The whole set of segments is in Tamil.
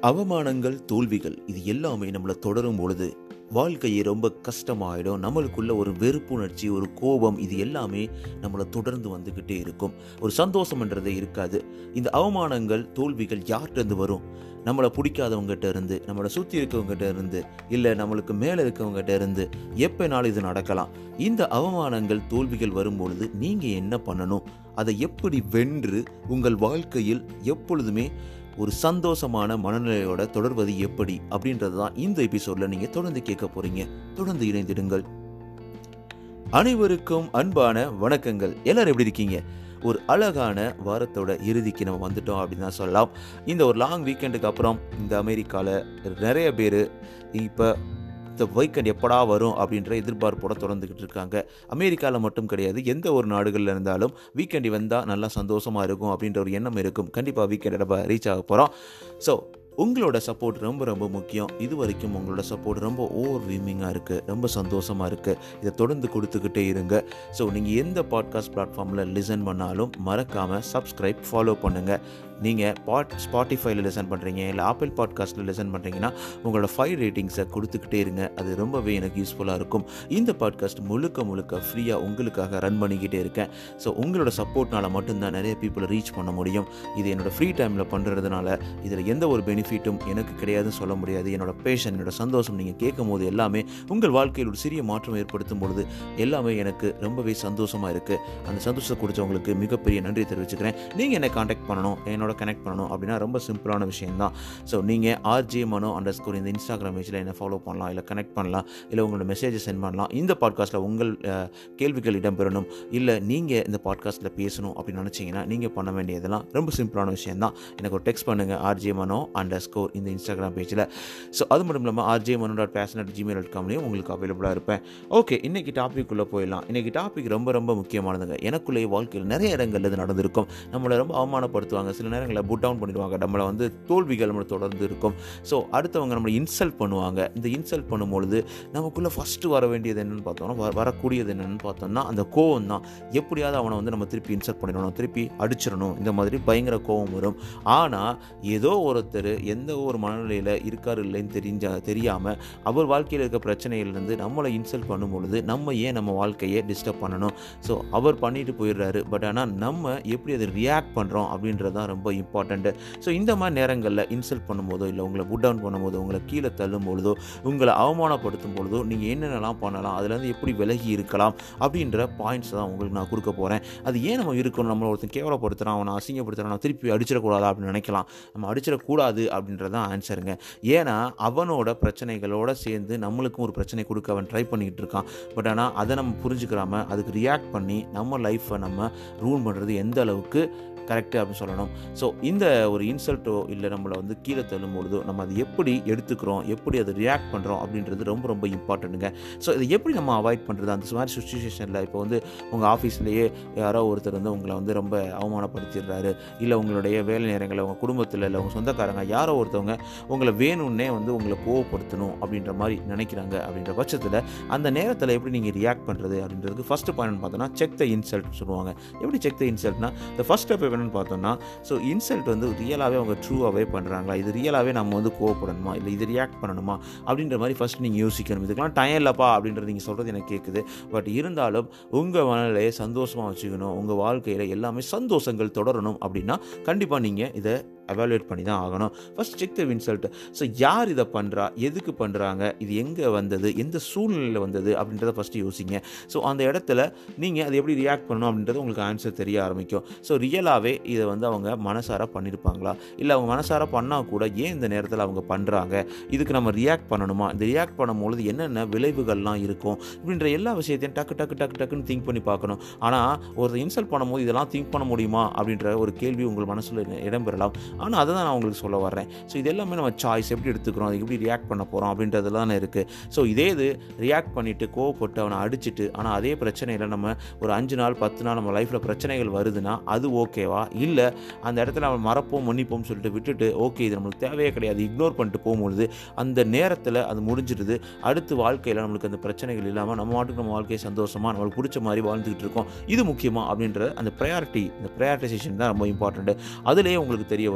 அவமானங்கள் தோல்விகள் இது எல்லாமே நம்மளை தொடரும் பொழுது வாழ்க்கையை ரொம்ப கஷ்டமாயிடும் நம்மளுக்குள்ள ஒரு வெறுப்புணர்ச்சி ஒரு கோபம் இது எல்லாமே நம்மளை தொடர்ந்து வந்துக்கிட்டே இருக்கும் ஒரு சந்தோஷம்ன்றதே இருக்காது இந்த அவமானங்கள் தோல்விகள் யார்கிட்டருந்து வரும் நம்மளை பிடிக்காதவங்ககிட்ட இருந்து நம்மளை சுற்றி இருக்கவங்ககிட்ட இருந்து இல்லை நம்மளுக்கு மேலே இருக்கவங்ககிட்ட இருந்து எப்போனாலும் இது நடக்கலாம் இந்த அவமானங்கள் தோல்விகள் வரும்பொழுது நீங்கள் என்ன பண்ணணும் அதை எப்படி வென்று உங்கள் வாழ்க்கையில் எப்பொழுதுமே ஒரு சந்தோஷமான மனநிலையோட தொடர்வது எப்படி அப்படின்றது தான் இந்த எபிசோடில் நீங்கள் தொடர்ந்து கேட்க போறீங்க தொடர்ந்து இணைந்திடுங்கள் அனைவருக்கும் அன்பான வணக்கங்கள் எல்லாரும் எப்படி இருக்கீங்க ஒரு அழகான வாரத்தோட இறுதிக்கு நம்ம வந்துட்டோம் அப்படின்னு தான் சொல்லலாம் இந்த ஒரு லாங் வீக்கெண்டுக்கு அப்புறம் இந்த அமெரிக்காவில் நிறைய பேர் இப்போ இந்த வீக்கெண்ட் எப்படா வரும் அப்படின்ற எதிர்பார்ப்போட தொடர்ந்துக்கிட்டு இருக்காங்க அமெரிக்காவில் மட்டும் கிடையாது எந்த ஒரு நாடுகளில் இருந்தாலும் வீக்கெண்ட் வந்தால் நல்லா சந்தோஷமாக இருக்கும் அப்படின்ற ஒரு எண்ணம் இருக்கும் கண்டிப்பாக வீக்கெண்ட் நம்ம ரீச் ஆக போகிறோம் ஸோ உங்களோட சப்போர்ட் ரொம்ப ரொம்ப முக்கியம் இது வரைக்கும் உங்களோட சப்போர்ட் ரொம்ப ஓவர் வீமிங்காக இருக்குது ரொம்ப சந்தோஷமாக இருக்குது இதை தொடர்ந்து கொடுத்துக்கிட்டே இருங்க ஸோ நீங்கள் எந்த பாட்காஸ்ட் பிளாட்ஃபார்மில் லிசன் பண்ணாலும் மறக்காமல் சப்ஸ்கிரைப் ஃபாலோ பண்ணுங்கள் நீங்கள் பாட் ஸ்பாட்டிஃபைல லிசன் பண்ணுறீங்க இல்லை ஆப்பிள் பாட்காஸ்ட்டில் லிசன் பண்ணுறீங்கன்னா உங்களோட ஃபைவ் ரேட்டிங்ஸை கொடுத்துக்கிட்டே இருங்க அது ரொம்பவே எனக்கு யூஸ்ஃபுல்லாக இருக்கும் இந்த பாட்காஸ்ட் முழுக்க முழுக்க ஃப்ரீயாக உங்களுக்காக ரன் பண்ணிக்கிட்டே இருக்கேன் ஸோ உங்களோட சப்போர்ட்னால மட்டும்தான் நிறைய பீப்புளை ரீச் பண்ண முடியும் இது என்னோட ஃப்ரீ டைமில் பண்ணுறதுனால இதில் எந்த ஒரு பெனிஃபிட்டும் எனக்கு கிடையாதுன்னு சொல்ல முடியாது என்னோட பேஷன் என்னோட சந்தோஷம் நீங்கள் கேட்கும் போது எல்லாமே உங்கள் வாழ்க்கையில் ஒரு சிறிய மாற்றம் ஏற்படுத்தும் பொழுது எல்லாமே எனக்கு ரொம்பவே சந்தோஷமாக இருக்குது அந்த சந்தோஷத்தை கொடுத்தவங்களுக்கு மிகப்பெரிய நன்றி தெரிவிச்சுக்கிறேன் நீங்கள் என்னை காண்டாக்ட் பண்ணணும் என்னோட கனெக்ட் பண்ணணும் அப்படின்னா ரொம்ப சிம்பிளான விஷயம் தான் ஸோ நீங்கள் ஆர்ஜே மனோ அண்டர் ஸ்கோர் இந்த இன்ஸ்டாகிராம் பேஜில் என்ன ஃபாலோ பண்ணலாம் இல்லை கனெக்ட் பண்ணலாம் இல்லை உங்களோட மெசேஜை சென்ட் பண்ணலாம் இந்த பாட்காஸ்ட்டில் உங்கள் அஹ், கேள்விகள் இடம்பெறணும் இல்லை நீங்கள் இந்த பாட்காஸ்ட்டில் பேசணும் அப்படின்னு நினச்சிங்கன்னா நீங்கள் பண்ண வேண்டியதெல்லாம் ரொம்ப சிம்பிளான விஷயம் தான் எனக்கு ஒரு டெக்ஸ்ட் பண்ணுங்கள் ஆர்ஜே மனோ அண்டர் ஸ்கோர் இந்த இன்ஸ்டாகிராம் பேஜில் ஸோ அது மட்டும் இல்லாமல் RJ Mano dot passion at Gmail dot காம்லேயும் உங்களுக்கு அவைலபிளாக இருப்பேன் ஓகே இன்றைக்கி டாபிக்குள்ளே போயிடலாம் இன்றைக்கி டாபிக் ரொம்ப ரொம்ப முக்கியமானதுங்க எனக்குள்ளேயே வாழ்க்கையில் நிறைய இடங்கள்ல இது நடந்திருக்கும் நம்மளை ரொம்ப அவமானப்படுத்துவாங்க சில நேரங்களில் புட் டவுன் பண்ணிடுவாங்க நம்மளை வந்து தோல்விகள் நம்மளை தொடர்ந்து இருக்கும் ஸோ அடுத்தவங்க நம்மளை இன்சல்ட் பண்ணுவாங்க இந்த இன்சல்ட் பண்ணும்பொழுது நமக்குள்ளே ஃபஸ்ட்டு வர வேண்டியது என்னென்னு பார்த்தோம்னா வ- வரக்கூடியது என்னென்னு பார்த்தோம்னா அந்த கோவம் தான் எப்படியாவது அவனை வந்து நம்ம திருப்பி இன்சல்ட் பண்ணிடணும் திருப்பி அடிச்சிடணும் இந்த மாதிரி பயங்கர கோவம் வரும் ஆனால் ஏதோ ஒருத்தர் எந்த ஒரு மனநிலையில் இருக்காரு இல்லைன்னு தெரிஞ்ச தெரியாமல் அவர் வாழ்க்கையில் இருக்க பிரச்சனையிலேருந்து நம்மளை இன்சல்ட் பண்ணும் பொழுது நம்ம ஏன் நம்ம வாழ்க்கையை டிஸ்டர்ப் பண்ணணும் ஸோ அவர் பண்ணிட்டு போயிடுறாரு பட் ஆனால் நம்ம எப்படி அதை ரியாக்ட் பண்ணுறோம் அப்படின்றது தான் ரொம்ப இம்பார்ட்டண்ட்டு ஸோ இந்த மாதிரி நேரங்களில் இன்சல்ட் பண்ணும்போதோ இல்லை உங்களை புட் டவுன் பண்ணும்போதோ உங்களை கீழே தள்ளும் பொழுதோ உங்களை அவமானப்படுத்தும் பொழுதோ நீங்கள் என்னென்னலாம் பண்ணலாம் அதுலேருந்து எப்படி விலகி இருக்கலாம் அப்படின்ற பாயிண்ட்ஸ் தான் உங்களுக்கு நான் கொடுக்க போகிறேன் அது ஏன் நம்ம இருக்கணும் நம்மளை ஒருத்தன் கேவலப்படுத்துகிறான் அவனை அசிங்கப்படுத்துகிறான் நம்ம திருப்பி அடிச்சிடக்கூடாதா அப்படின்னு நினைக்கலாம் நம்ம அடிச்சிடக்கூடாது அப்படின்றது தான் ஆன்சருங்க ஏன்னா அவனோட பிரச்சனைகளோட சேர்ந்து நம்மளுக்கும் ஒரு பிரச்சனை கொடுக்க அவன் ட்ரை பண்ணிக்கிட்டு இருக்கான் பட் ஆனால் அதை நம்ம புரிஞ்சுக்கிறாம அதுக்கு ரியாக்ட் பண்ணி நம்ம லைஃப்பை நம்ம ரூல் பண்ணுறது எந்த அளவுக்கு கரெக்டு அப்படின்னு சொல்லணும் ஸோ இந்த ஒரு இன்சல்ட்டோ இல்லை நம்மளை வந்து கீழே தள்ளும் பொழுதோ நம்ம அதை எப்படி எடுத்துக்கிறோம் எப்படி அதை ரியாக்ட் பண்ணுறோம் அப்படின்றது ரொம்ப ரொம்ப இம்பார்ட்டண்ட்டுங்க ஸோ இதை எப்படி நம்ம அவாய்ட் பண்ணுறது அந்த மாதிரி சுச்சுவேஷனில் இப்போ வந்து உங்கள் ஆஃபீஸ்லேயே யாரோ ஒருத்தர் வந்து உங்களை வந்து ரொம்ப அவமானப்படுத்திடுறாரு இல்லை உங்களுடைய வேலை நேரங்களில் உங்கள் குடும்பத்தில் இல்லை உங்கள் சொந்தக்காரங்க யாரோ ஒருத்தவங்க உங்களை வேணும்னே வந்து உங்களை கோவப்படுத்தணும் அப்படின்ற மாதிரி நினைக்கிறாங்க அப்படின்ற பட்சத்தில் அந்த நேரத்தில் எப்படி நீங்கள் ரியாக்ட் பண்ணுறது அப்படின்றதுக்கு ஃபஸ்ட்டு பாயிண்ட் பார்த்தோன்னா செக் த இன்சல்ட் சொல்லுவாங்க எப்படி செக் த இன்சல்ட்னா இந்த ஃபஸ்ட் ஸ்டெப் என்னன்னு பார்த்தோம்னா ஸோ இன்சல்ட் வந்து ரியலாகவே அவங்க ட்ரூவாகவே பண்ணுறாங்களா இது ரியலாகவே நம்ம வந்து கோவப்படணுமா இல்லை இது ரியாக்ட் பண்ணணுமா அப்படின்ற மாதிரி ஃபஸ்ட் நீங்கள் யோசிக்கணும் இதுக்கெல்லாம் டைம் இல்லைப்பா அப்படின்றது நீங்கள் சொல்கிறது எனக்கு கேட்குது பட் இருந்தாலும் உங்கள் மனநிலையை சந்தோஷமாக வச்சுக்கணும் உங்கள் வாழ்க்கையில் எல்லாமே சந்தோஷங்கள் தொடரணும் அப்படின்னா கண்டிப்பாக நீங்கள் இதை எவாலுவேட் பண்ணி தான் ஆகணும் first check the insult so யார் இதை பண்ணுறா எதுக்கு பண்ணுறாங்க இது எங்கே வந்தது எந்த சூழ்நிலையில் வந்தது அப்படின்றத ஃபஸ்ட்டு யோசிங்க ஸோ அந்த இடத்துல நீங்கள் அதை எப்படி ரியாக்ட் பண்ணணும் அப்படின்றது உங்களுக்கு ஆன்சர் தெரிய ஆரம்பிக்கும் ஸோ ரியலாகவே இதை வந்து அவங்க மனசார பண்ணியிருப்பாங்களா இல்லை அவங்க மனசார பண்ணால் கூட ஏன் இந்த நேரத்தில் அவங்க பண்ணுறாங்க இதுக்கு நம்ம ரியாக்ட் பண்ணணுமா இந்த ரியாக்ட் பண்ணும்பொழுது என்னென்ன விளைவுகள்லாம் இருக்கும் இப்படின்ற எல்லா விஷயத்தையும் டக்கு டக்கு டக்கு டக்குன்னு திங்க் பண்ணி பார்க்கணும் ஆனால் ஒரு இன்சல்ட் பண்ணும்போது இதெல்லாம் திங்க் பண்ண முடியுமா அப்படின்ற ஒரு கேள்வி உங்கள் மனசில் இடம்பெறலாம் ஆனால் அதை தான் நான் உங்களுக்கு சொல்ல வர்றேன் ஸோ இது எல்லாமே நம்ம சாய்ஸ் எப்படி எடுத்துக்கிறோம் அதுக்கு எப்படி ரியாக்ட் பண்ண போகிறோம் அப்படின்றதுல தானே இருக்குது ஸோ இதே இது ரியாக்ட் பண்ணிவிட்டு கோவப்பட்டு அவனை அடிச்சிட்டு ஆனால் அதே பிரச்சனையில் நம்ம ஒரு அஞ்சு நாள் பத்து நாள் நம்ம லைஃப்பில் பிரச்சனைகள் வருதுன்னா அது ஓகேவா இல்லை அந்த இடத்துல நம்ம மறப்போம் மன்னிப்போம் சொல்லிட்டு விட்டுட்டு ஓகே இது நம்மளுக்கு தேவையே கிடையாது இக்னோர் பண்ணிட்டு போகும்பொழுது அந்த நேரத்தில் அது முடிஞ்சிடுது அடுத்து வாழ்க்கையில் நம்மளுக்கு அந்த பிரச்சனைகள் இல்லாமல் நம்ம மாட்டுக்கு நம்ம வாழ்க்கையை சந்தோஷமாக நம்மளுக்கு பிடிச்ச மாதிரி வாழ்ந்துக்கிட்டு இருக்கோம் இது முக்கியமாக அப்படின்ற அந்த ப்ரையாரிட்டி இந்த ப்ரையாரிட்டைசேஷன் தான் ரொம்ப இம்பார்ட்டண்ட்டு அதுலேயே உங்களுக்கு தெரிய வரும்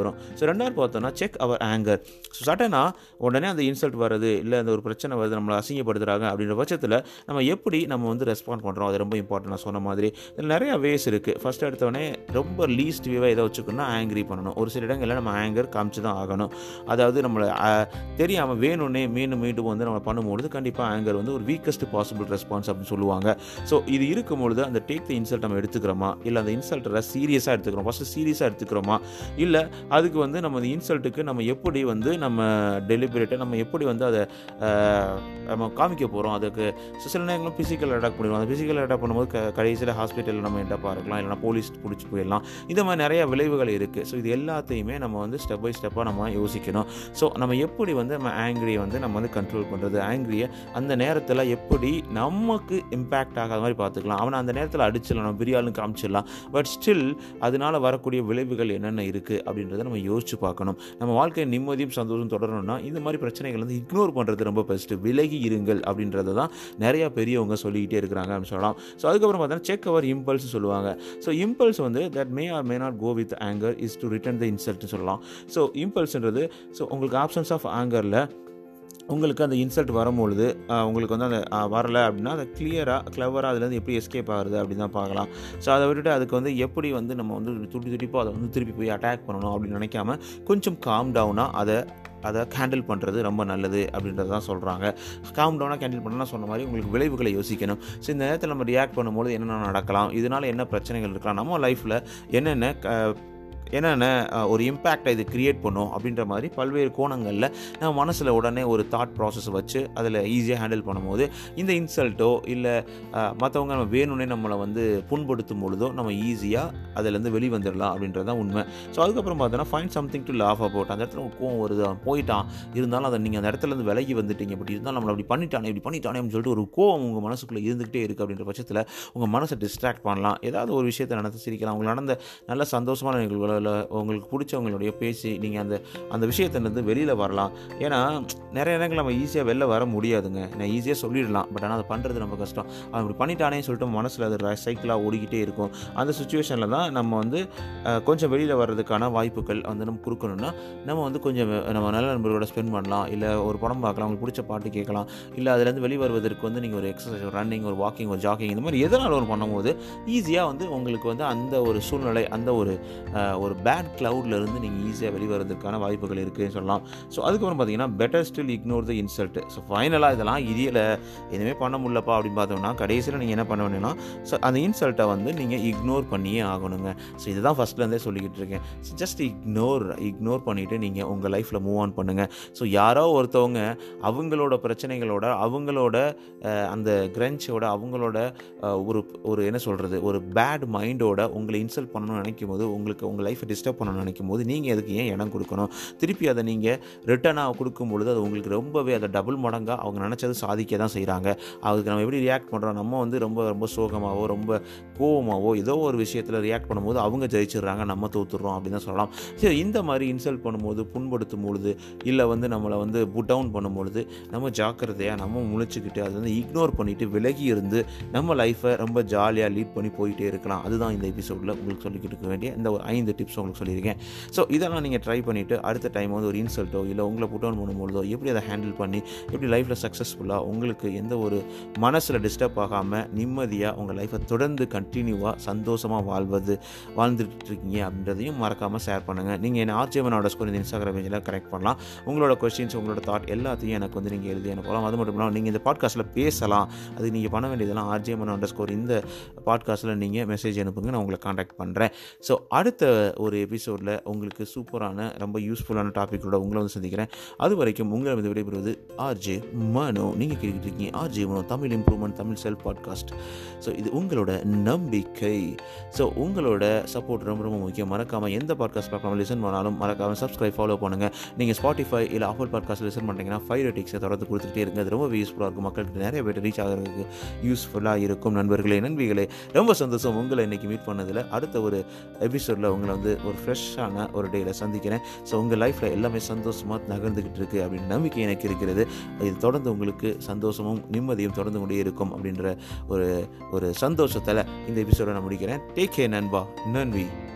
வரும் ஸோ ரெண்டாவது பார்த்தோன்னா செக் அவர் ஆங்கர் ஸோ சடனாக உடனே அந்த இன்சல்ட் வருது இல்லை அந்த ஒரு பிரச்சனை வருது நம்மளை அசிங்கப்படுத்துகிறாங்க அப்படின்ற பட்சத்தில் நம்ம எப்படி நம்ம வந்து ரெஸ்பாண்ட் பண்ணுறோம் அது ரொம்ப இம்பார்ட்டன்ட் நான் சொன்ன மாதிரி இதில் நிறைய வேஸ் இருக்குது ஃபஸ்ட் எடுத்தோடனே ரொம்ப லீஸ்ட் வியூவாக எதை வச்சுக்கணும்னா ஆங்கிரி பண்ணணும் ஒரு சில இடங்களில் நம்ம ஆங்கர் காமிச்சு தான் ஆகணும் அதாவது நம்மளை தெரியாமல் வேணும்னே மீண்டும் மீண்டும் வந்து நம்ம பண்ணும்பொழுது கண்டிப்பாக ஆங்கர் வந்து ஒரு வீக்கஸ்ட் பாசிபிள் ரெஸ்பான்ஸ் அப்படின்னு சொல்லுவாங்க ஸோ இது இருக்கும்பொழுது அந்த டேக் த இன்சல்ட் நம்ம எடுத்துக்கிறோமா இல்லை அந்த இன்சல்ட்டரை சீரியஸாக எடுத்துக்கிறோம் ஃபஸ்ட்டு சீரியஸாக எடுத்துக்கிறோமா இல்லை அதுக்கு வந்து நம்ம அந்த இன்சல்ட்டுக்கு நம்ம எப்படி வந்து நம்ம டெலிபரேட்டாக நம்ம எப்படி வந்து அதை ஆஹ், நம்ம காமிக்க போகிறோம் அதுக்கு சி- சில நேரங்களும் ஃபிசிக்கல் அட்டாக் பண்ணிடுவோம் அந்த ஃபிசிக்கல் அட்டாக் பண்ணும்போது க கடைசியில் ஹாஸ்பிட்டலில் நம்ம எண்டப்பாக இருக்கலாம் இல்லைனா போலீஸ் பிடிச்சி போயிடலாம் இந்த மாதிரி நிறைய விளைவுகள் இருக்குது ஸோ இது எல்லாத்தையுமே நம்ம வந்து ஸ்டெப் பை ஸ்டெப்பாக நம்ம யோசிக்கணும் ஸோ நம்ம எப்படி வந்து நம்ம ஆங்கிரியை வந்து நம்ம வந்து கண்ட்ரோல் பண்ணுறது ஆங்கிரியை அந்த நேரத்தில் எப்படி நமக்கு இம்பேக்ட் ஆகாத மாதிரி பார்த்துக்கலாம் அவனை அந்த நேரத்தில் அடிச்சிடலாம் நம்ம பிரியாலும் காமிச்சிடலாம் பட் ஸ்டில் அதனால வரக்கூடிய விளைவுகள் என்னென்ன இருக்குது அப்படின்றத நம்ம யோசிச்சு பார்க்கணும் நம்ம வாழ்க்கை நிம்மதியும் சந்தோஷம் தொடரணும்னா இந்த மாதிரி பிரச்சனைகள் வந்து இக்னோர் பண்ணுறது ரொம்ப பெஸ்ட்டு விலகி இருங்கள் அப்படின்றத தான் நிறைய பெரியவங்க சொல்லிக்கிட்டே இருக்கிறாங்க அப்படின்னு சொல்லலாம் ஸோ அதுக்கப்புறம் பார்த்தீங்கன்னா செக் அவர் இம்பல்ஸ் சொல்லுவாங்க ஸோ இம்பல்ஸ் வந்து that may or may not go with anger is to return the இன்சல்ட்னு சொல்லலாம் ஸோ இம்பல்ஸ்ன்றது ஸோ உங்களுக்கு ஆப்ஷன்ஸ் ஆஃப் ஆங்கரில் உங்களுக்கு அந்த இன்சல்ட் வரும்பொழுது ஆஹ், உங்களுக்கு வந்து அந்த ஆஹ், வரல அப்படின்னா அதை கிளியராக கிளவராக அதுலேருந்து எப்படி எஸ்கேப் ஆகுது அப்படின்னு தான் பார்க்கலாம் ஸோ அதை விட்டுட்டு அதுக்கு வந்து எப்படி வந்து நம்ம வந்து துடி துடிப்பாக அதை வந்து திருப்பி போய் அட்டாக் பண்ணணும் அப்படின்னு நினைக்காம கொஞ்சம் காம் டவுனாக அதை அதை ஹேண்டில் பண்ணுறது ரொம்ப நல்லது அப்படின்றது தான் சொல்கிறாங்க காம் டவுனாக ஹேண்டில் பண்ணணும்னா சொன்ன மாதிரி உங்களுக்கு விளைவுகளை யோசிக்கணும் ஸோ இந்த நேரத்தில் நம்ம ரியாக்ட் பண்ணும்போது என்னென்ன நடக்கலாம் இதனால் என்ன பிரச்சனைகள் இருக்கலாம் நம்ம லைஃப்பில் என்னென்ன க- என்னென்ன அஹ், ஒரு இம்பேக்டை இது கிரியேட் பண்ணும் அப்படின்ற மாதிரி பல்வேறு கோணங்களில் நம்ம மனசில் உடனே ஒரு தாட் ப்ராசஸ் வச்சு அதில் ஈஸியாக ஹேண்டில் பண்ணும்போது இந்த இன்சல்ட்டோ இல்லை மற்றவங்க நம்ம வேணும்னே நம்மளை வந்து புண்படுத்தும் பொழுதோ நம்ம ஈஸியாக அதிலேருந்து வெளிவந்துடலாம் அப்படின்றது தான் உண்மை ஸோ அதுக்கப்புறம் பார்த்தோன்னா find something to laugh about அந்த இடத்துல ஒரு கோவம் வருது அவன் போயிட்டான் இருந்தாலும் அதை நீங்கள் அந்த இடத்துலேருந்து விலகி வந்துட்டீங்க பட் இருந்தாலும் நம்மளை அப்படி பண்ணிட்டானே இப்படி பண்ணிட்டானே அப்படின்னு சொல்லிட்டு ஒரு கோவம் உங்கள் மனசுக்குள்ளே இருந்துகிட்டே இருக்குது அப்படின்ற பட்சத்தில் உங்கள் மனசை டிஸ்ட்ராக்ட் பண்ணலாம் ஏதாவது ஒரு விஷயத்தை நடந்து சிரிக்கலாம் உங்களுக்கு நடந்த நல்ல சந்தோஷமான நிகழ்வுகளோ இல்லை உங்களுக்கு பிடிச்சவங்களுடைய பேசி நீங்கள் அந்த அந்த விஷயத்துலேருந்து வெளியில் வரலாம் ஏன்னா நிறைய நேரங்கள் நம்ம ஈஸியாக வெளில வர முடியாதுங்க நான் ஈஸியாக சொல்லிடலாம் பட் ஆனால் அதை பண்ணுறது ரொம்ப கஷ்டம் அவன் இப்படி பண்ணிட்டானே சொல்லிட்டு மனசில் அது சைக்கிளாக ஓடிக்கிட்டே இருக்கும் அந்த சுச்சுவேஷனில் தான் நம்ம வந்து அஹ், கொஞ்சம் வெளியில் வர்றதுக்கான வாய்ப்புகள் வந்து நம்ம கொடுக்கணும்னா நம்ம வந்து கொஞ்சம் வெ- நம்ம நல்ல நண்பர்களோட ஸ்பெண்ட் பண்ணலாம் இல்லை ஒரு படம் பார்க்கலாம் உங்களுக்கு பிடிச்ச பாட்டு கேட்கலாம் இல்லை அதுலேருந்து வெளியே வருவதற்கு வந்து நீங்கள் ஒரு எக்ஸசைஸ் ஒரு ரன்னிங் ஒரு வாக்கிங் ஒரு ஜாக்கிங் இந்த மாதிரி எதனால ஒரு பண்ணும்போது ஈஸியாக வந்து உங்களுக்கு வந்து அந்த ஒரு சூழ்நிலை அந்த ஒரு அஹ், ஒரு பேட் இருந்து நீங்கள் ஈஸியாக வெளிவரதுக்கான வாய்ப்புகள் இருக்குதுன்னு சொல்லலாம் ஸோ அதுக்கப்புறம் பார்த்தீங்கன்னா better still ignore the insult so ஃபைனலாக இதெல்லாம் இதில் எதுவுமே பண்ண முடியலப்பா அப்படின்னு பார்த்தோம்னா கடைசியில் நீங்கள் என்ன பண்ண வேணும்னா ஸோ அந்த இன்சல்ட்டை வந்து நீங்கள் இக்னோர் பண்ணியே ஆகணுங்க ஸோ இதுதான் ஃபஸ்ட்லேருந்தே சொல்லிக்கிட்டு இருக்கேன் ஸோ ஜஸ்ட் இக்னோர் இக்னோர் பண்ணிவிட்டு நீங்கள் உங்கள் லைஃப்பில் மூவ் ஆன் பண்ணுங்கள் ஸோ யாரோ ஒருத்தவங்க அவங்களோட பிரச்சனைகளோட அவங்களோட அஹ், அந்த கிரன்ச்சோட அவங்களோட அஹ், ஒரு ஒரு என்ன சொல்கிறது ஒரு பேட் மைண்டோட உங்களை இன்சல்ட் பண்ணணும்னு நினைக்கும் போது உங்களுக்கு உங்கள் லைஃப்பை டிஸ்டர்ப் பண்ணணும்னு நினைக்கும் போது நீங்கள் அதுக்கு ஏன் இடம் கொடுக்கணும் திருப்பி அதை நீங்கள் ரிட்டனாக கொடுக்கும் பொழுது அது உங்களுக்கு ரொம்பவே அதை டபுள் மடங்காக அவங்க நினச்சது சாதிக்க தான் செய்கிறாங்க அதுக்கு நம்ம எப்படி ரியாக்ட் பண்ணுறோம் நம்ம வந்து ரொம்ப ரொம்ப சோகமாகவோ ரொம்ப கோவமாகவோ ஏதோ ஒரு விஷயத்தில் ரியாக்ட் பண்ணும்போது அவங்க ஜெயிச்சிடுறாங்க நம்ம தோத்துடுறோம் அப்படின்னு தான் சொல்லலாம் சரி இந்த மாதிரி இன்சல்ட் பண்ணும்போது புண்படுத்தும் பொழுது இல்லை வந்து நம்மளை வந்து புட் டவுன் பண்ணும்பொழுது நம்ம ஜாக்கிரதையாக நம்ம முழிச்சுக்கிட்டு அதை வந்து இக்னோர் பண்ணிவிட்டு விலகி இருந்து நம்ம லைஃப்பை ரொம்ப ஜாலியாக லீட் பண்ணி போயிட்டே இருக்கலாம் அதுதான் இந்த எபிசோடில் உங்களுக்கு சொல்லிக்கிட்டு இருக்க வேண்டிய இந்த ஒரு ஐந்து டிப்ஸ் உங்களுக்கு சொல்லியிருக்கேன் ஸோ இதெல்லாம் நீங்கள் ட்ரை பண்ணிவிட்டு அடுத்த டைம் வந்து ஒரு இன்சல்ட்டோ இல்லை உங்களை புட் டவுன் பண்ணும்பொழுதோ எப்படி அதை ஹேண்டில் பண்ணி எப்படி லைஃப்பில் சக்ஸஸ்ஃபுல்லாக உங்களுக்கு எந்த ஒரு மனசில் டிஸ்டர்ப் ஆகாமல் நிம்மதியாக உங்கள் லைஃப்பை தொடர்ந்து கண்டினியூவாக சந்தோஷமாக வாழ்வது வாழ்ந்துட்டு இருக்கீங்க அப்படின்றதையும் மறக்காமல் ஷேர் பண்ணுங்கள் நீங்கள் என்ன ஆர்ஜேவனோட ஸ்கோர் இந்த இன்ஸ்டாகிராம் பேஜில் கரெக்ட் பண்ணலாம் உங்களோட கொஸ்டின்ஸ் உங்களோட தாட் எல்லாத்தையும் எனக்கு வந்து நீங்கள் எழுதி அனுப்பலாம் அது மட்டும் இல்லாமல் நீங்கள் இந்த பாட்காஸ்ட்டில் பேசலாம் அது நீங்கள் பண்ண வேண்டியதெல்லாம் ஆர்ஜேமன் அண்டர் ஸ்கோர் இந்த பாட்காஸ்ட்டில் நீங்கள் மெசேஜ் அனுப்புங்க நான் உங்களை காண்டாக்ட் பண்ணுறேன் ஸோ அடுத்த ஒரு எபிசோடில் உங்களுக்கு சூப்பரான ரொம்ப யூஸ்ஃபுல்லான டாப்பிக்கோட உங்களை வந்து சந்திக்கிறேன் அது வரைக்கும் உங்களை வந்து விடைபெறுவது ஆர்ஜே மனோ நீங்கள் கேட்டுக்கிட்டு இருக்கீங்க RJ Mano Tamil improvement Tamil self podcast so இது உங்களோட நம்பிக்கை ஸோ உங்களோட சப்போர்ட் ரொம்ப ரொம்ப முக்கியம் மறக்காமல் எந்த பாட்காஸ்ட் பார்க்காம லிசன் பண்ணாலும் மறக்காமல் சப்ஸ்கிரைப் ஃபாலோ பண்ணுங்கள் நீங்கள் ஸ்பாட்டிஃபை இல்லை ஆப்பிள் பாட்காஸ்ட் லிசன் பண்ணிட்டீங்கன்னா ஃபைவ் ரேட்டிங்ஸை தொடர்ந்து கொடுத்துக்கிட்டே இருங்க அது ரொம்ப யூஸ்ஃபுல்லாக இருக்கும் மக்களுக்கு நிறைய பேர் ரீச் ஆகிறதுக்கு யூஸ்ஃபுல்லாக இருக்கும் நண்பர்களே நண்பிகளே ரொம்ப சந்தோஷம் உங்களை இன்றைக்கி மீட் பண்ணதில் அடுத்த ஒரு எபிசோடில் உங்களை வந்து ஒரு ஃப்ரெஷ்ஷான ஒரு டேயில் சந்திக்கிறேன் ஸோ உங்கள் லைஃப்பில் எல்லாமே சந்தோஷமாக நகர்ந்துக்கிட்டு இருக்குது அப்படின்னு நம்பிக்கை எனக்கு இருக்கிறது இது தொடர்ந்து உங்களுக்கு சந்தோஷமும் நிம்மதியும் தொடர்ந்து கொண்டே இருக்கும் அப்படின்ற ஒரு ஒரு சந்தோஷத்தில் இந்த எபிசோடை நான் முடிக்கிறேன் டேக் கே நண்பா நன்றி